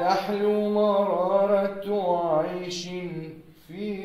تحلو مرارة عيش في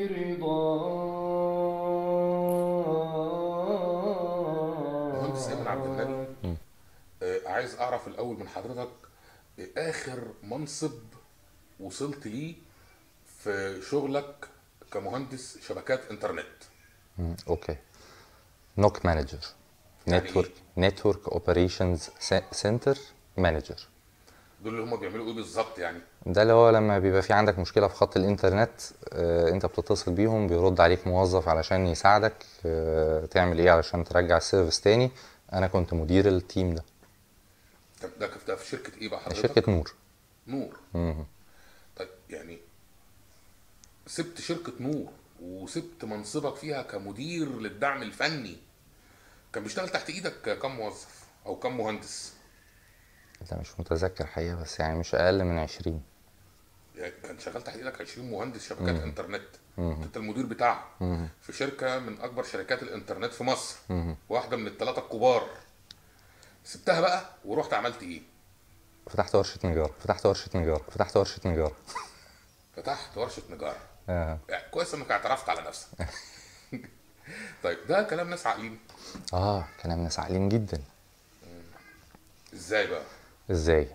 رضا مهندس ايمن عبد الغني آه، عايز اعرف الاول من حضرتك آه، اخر منصب وصلت ليه في شغلك كمهندس شبكات انترنت مم، اوكي نوك مانجر يعني نتورك نتورك اوبريشنز سنتر مانجر دول اللي هم بيعملوا ايه بالظبط يعني ده اللي هو لما بيبقى في عندك مشكلة في خط الإنترنت آه، أنت بتتصل بيهم بيرد عليك موظف علشان يساعدك آه، تعمل إيه علشان ترجع السيرفيس تاني أنا كنت مدير التيم ده طب ده ده في شركه ايه بقى حضرتك شركة نور نور مم. طيب يعني سبت شركه نور وسبت منصبك فيها كمدير للدعم الفني كان بيشتغل تحت ايدك كم موظف او كم مهندس أنت مش متذكر حقيقة بس يعني مش أقل من عشرين يعني كان شغال تحت ايدك 20 مهندس شبكات انترنت انت المدير بتاعها في شركه من اكبر شركات الانترنت في مصر واحده من الثلاثه الكبار سبتها بقى ورحت عملت ايه فتحت ورشة نجارة فتحت ورشة نجارة فتحت ورشة نجارة فتحت ورشه نجاره آه. يعني كويس انك اعترفت على نفسك طيب ده كلام ناس عاقلين آه كلام ناس عاقلين جدا ازاي بقى ازاي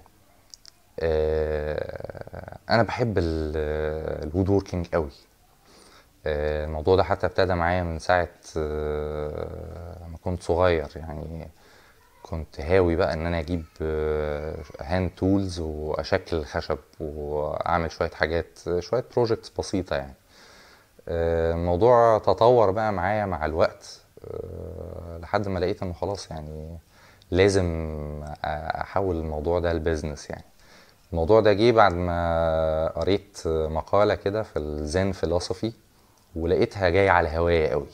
آه انا بحب الوود ووركينج قوي آه الموضوع ده حتى ابتدى معايا من ساعه آه ما كنت صغير يعني كنت هاوي بقى ان انا اجيب هاند تولز واشكل الخشب واعمل شويه حاجات شويه بروجكتس بسيطه يعني آه، الموضوع تطور بقى معايا مع الوقت آه، لحد ما لقيت انه خلاص يعني لازم احول الموضوع ده لبزنس يعني الموضوع ده جه بعد ما قريت مقالة كده في الزين فيلوسفي ولقيتها جاية على هواية قوي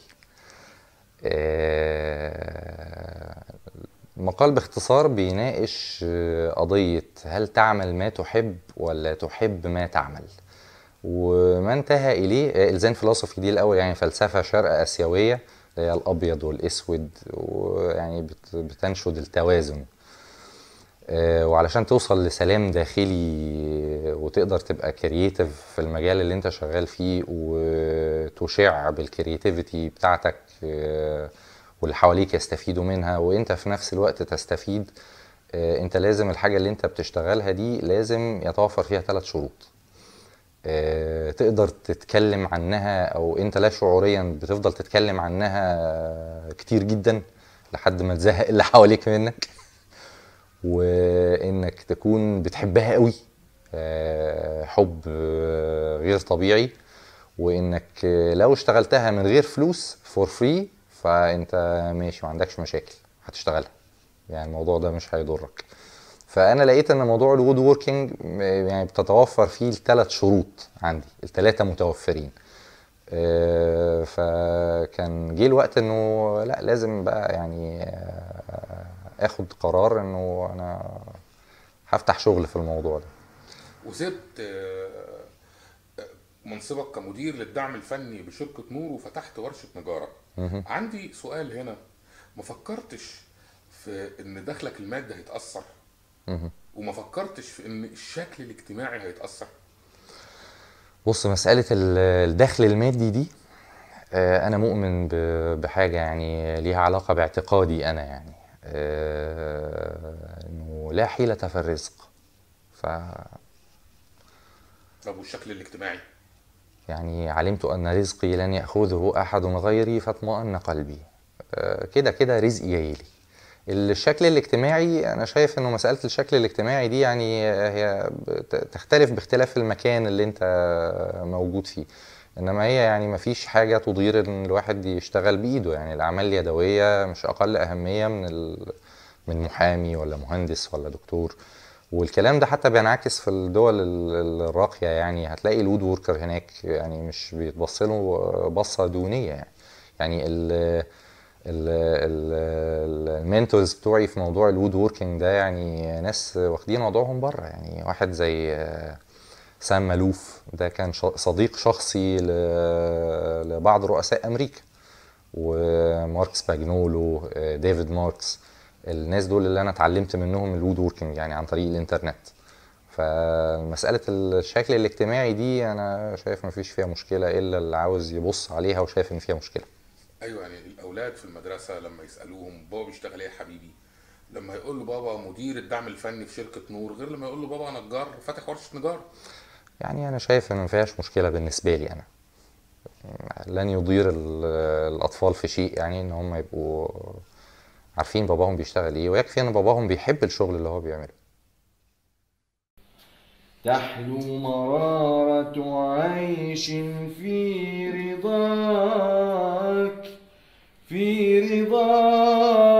آه، مقال باختصار بيناقش آه، قضية هل تعمل ما تحب ولا تحب ما تعمل وما انتهى إليه آه، الزين فيلوسفي دي الأول يعني فلسفة شرق آسيوية اللي هي الأبيض والأسود ويعني بت- بتنشد التوازن آه، وعلشان توصل لسلام داخلي وتقدر تبقى كرييتيف في المجال اللي انت شغال فيه وتشع بالكرياتيفيتي بتاعتك آه، واللي حواليك يستفيدوا منها وانت في نفس الوقت تستفيد آه، انت لازم الحاجة اللي انت بتشتغلها دي لازم يتوفر فيها ثلاث شروط آه، تقدر تتكلم عنها او انت لا شعوريا بتفضل تتكلم عنها كتير جدا لحد ما تزهق اللي حواليك منك وانك تكون بتحبها قوي آه، حب آه، غير طبيعي وانك آه، لو اشتغلتها من غير فلوس فور فري فانت ماشي ما عندكش مشاكل هتشتغلها يعني الموضوع ده مش هيضرك فانا لقيت ان موضوع الوود ووركينج يعني بتتوفر فيه الثلاث شروط عندي الثلاثه متوفرين آه، فكان جه الوقت انه لا لازم بقى يعني آه، اخد قرار انه انا هفتح شغل في الموضوع ده وسبت آه، آه، منصبك كمدير للدعم الفني بشركة نور وفتحت ورشة نجارة عندي سؤال هنا ما فكرتش في ان دخلك المادي هيتأثر وما فكرتش في ان الشكل الاجتماعي هيتأثر بص مسألة ال- الدخل المادي دي آه، أنا مؤمن ب- بحاجة يعني ليها علاقة باعتقادي أنا يعني آه، إنه لا حيلة في الرزق ف طب والشكل الاجتماعي يعني علمت أن رزقي لن يأخذه أحد غيري فاطمأن قلبي آه، كده كده رزقي جاي لي الشكل الاجتماعي أنا شايف إنه مسألة الشكل الاجتماعي دي يعني هي بت- تختلف باختلاف المكان اللي أنت موجود فيه إنما هي يعني مفيش حاجة تضير إن الواحد يشتغل بإيده يعني الأعمال اليدوية مش أقل أهمية من ال... من محامي ولا مهندس ولا دكتور والكلام ده حتى بينعكس في الدول ال- الراقية يعني هتلاقي الوود ووركر هناك يعني مش بيتبص له بصة دونية يعني يعني ال المنتورز بتوعي في موضوع الوود ووركينج ده يعني ناس واخدين وضعهم بره يعني واحد زي آه، سام مالوف ده كان ش- صديق شخصي ل- لبعض رؤساء امريكا وماركس باجنولو آه، ديفيد ماركس الناس دول اللي انا اتعلمت منهم الوود ووركينج يعني عن طريق الانترنت فمسألة الشكل الاجتماعي دي أنا شايف مفيش فيها مشكلة إلا اللي عاوز يبص عليها وشايف إن فيها مشكلة ايوه يعني الاولاد في المدرسه لما يسالوهم بابا بيشتغل ايه يا حبيبي لما يقول له بابا مدير الدعم الفني في شركه نور غير لما يقول له بابا نجار فاتح ورشه نجار يعني أنا شايف إن مفيهاش مشكلة بالنسبة لي أنا لن يضير ال- الأطفال في شيء يعني إن هم يبقوا عارفين باباهم بيشتغل إيه ويكفي إن باباهم بيحب الشغل اللي هو بيعمله تحلو مرارة عيش في رضاك في رضاك